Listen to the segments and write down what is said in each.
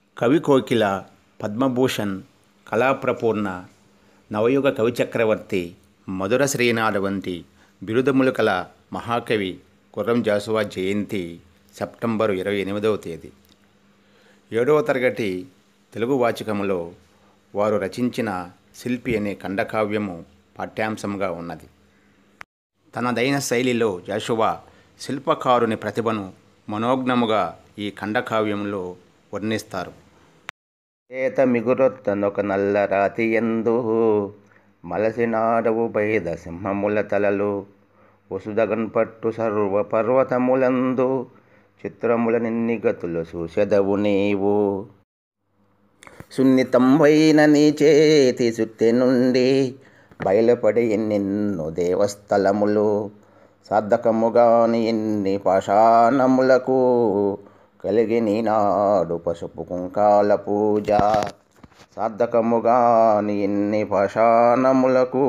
కవి కోకిల పద్మభూషణ్ కళాప్రపూర్ణ నవయుగ కవి చక్రవర్తి మధుర శ్రీనాథ వంటి బిరుదములు కల మహాకవి గుర్రం జాషువా జయంతి సెప్టెంబరు ఇరవై ఎనిమిదవ తేదీ ఏడవ తరగతి తెలుగు వాచకములో వారు రచించిన శిల్పి అనే ఖండకావ్యము పాఠ్యాంశంగా ఉన్నది తనదైన శైలిలో జాషువా శిల్పకారుని ప్రతిభను మనోజ్ఞముగా ఈ ఖండకావ్యంలో వర్ణిస్తారు చేత మిగురొత్తనొక నల్ల రాతి ఎందు మలసినాడవు బైద సింహముల తలలు వసుదగన్ పట్టు సర్వ పర్వతములందు చిత్రముల నిన్ని గతులు చూసెదవు నీవు సున్నితంబైన నీ చేతి సుత్తె నుండి బయలుపడి ఎన్నెన్నో దేవస్థలములు సార్థకముగాని ఎన్ని పాషాణములకు కలిగి నీనాడు పసుపు కుంకాల పూజ సార్థకముగాని ఎన్ని పాషాణములకు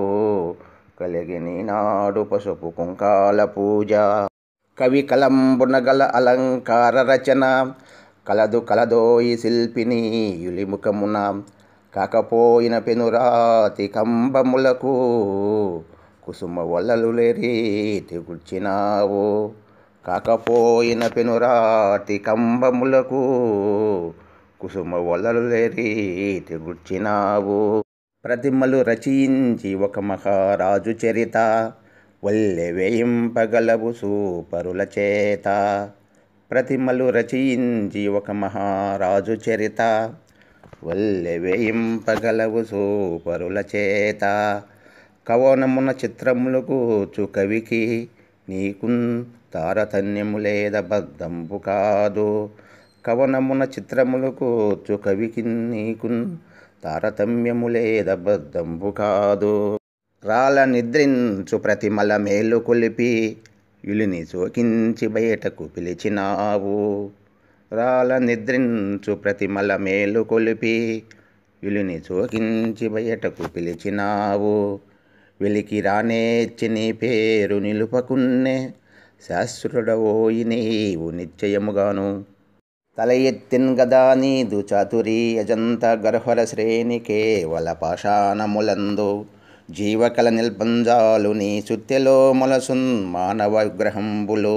కలిగి నీనాడు పసుపు కుంకాల పూజ కవి కలంబున గల అలంకార రచన కలదు కలదోయి శిల్పిని యులిముఖమున కాకపోయిన పెనురాతి కంబములకు కుసుమ వలలు లేరీతి గుర్చినావు కాకపోయిన పెనురాతి కంబములకు కుసుమ వలలు లేరీతి గుర్చినావు ప్రతిమలు రచించి ఒక మహారాజు చరిత వల్లె వేయింపగలవు సూపరుల చేత ప్రతిమలు రచించి ఒక మహారాజు చరిత వల్లె వేయింపగలవు సూపరుల చేత కవనమున చిత్రములు కూచు కవికి నీకు తారతన్యము లేద బద్ధంపు కాదు కవనమున చిత్రములు కూచు కవికి నీకు తారతమ్యము లేద బద్ధంపు కాదు రాల నిద్రించు ప్రతిమల మేలు కొలిపి ఇలిని సోకించి బయటకు పిలిచినావు రాల నిద్రించు ప్రతిమల మేలు కొలిపి ఇలిని సోకించి బయటకు పిలిచినావు వెలికి రానేచ్చి నీ పేరు నిలుపకున్నే శాశ్వతుడవోయి నీవు నిశ్చయముగాను తల ఎత్తిన్ గదా నీదు చాతురీ అజంత గర్హర శ్రేణి కేవల పాషాణములందు జీవకల నిల్పంజాలు నీ సుత్తెలో మొలసున్ మానవ విగ్రహంబులు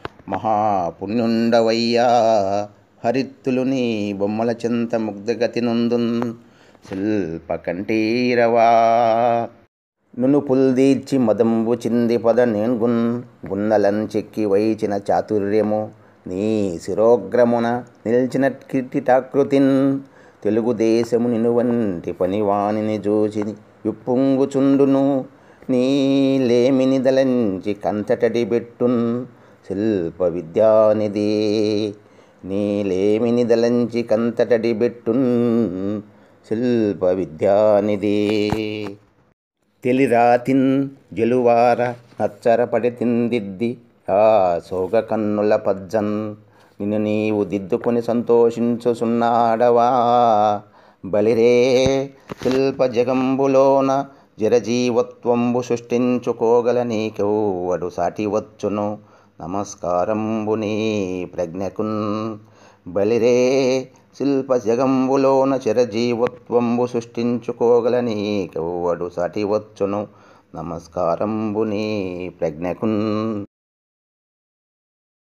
మహాపుణ్యుండవయ్యా హరిత్తులు నీ బొమ్మల చింత ముగ్ధగతి నందున్ శిల్ప కంఠీరవా నును పుల్దీర్చి మదంబు చింది పద నేన్గున్ గున్నలం చెక్కి వైచిన చాతుర్యము నీ శిరోగ్రమున నిలిచిన కీర్తితాకృతిన్ తెలుగుదేశము నిను వంటి పనివాణిని చూసి విప్పుంగుచుండును నీలేమిని దలంచి కంతటడి పెట్టున్ శిల్ప విద్యానిధి నీలేమిని దలంచి కంతటడి పెట్టున్ శిల్ప విద్యానిధి తెలిరాతిన్ జలువార నచ్చరపడి తిందిద్ది ఆ సోగ కన్నుల పజ్జన్ నిన్ను నీవు దిద్దుకొని సంతోషించుచున్నాడవా బలిరే శిల్ప జగంబులోన జరజీవత్వంబు సృష్టించుకోగల నీకెవ్వడు సాటి వచ్చును నమస్కారంబు నీ ప్రజ్ఞకున్ బలిరే శిల్ప జగంబులోన చిరజీవత్వంబు సృష్టించుకోగల నీకెవ్వడు సాటి వచ్చును నమస్కారంబు నీ ప్రజ్ఞకున్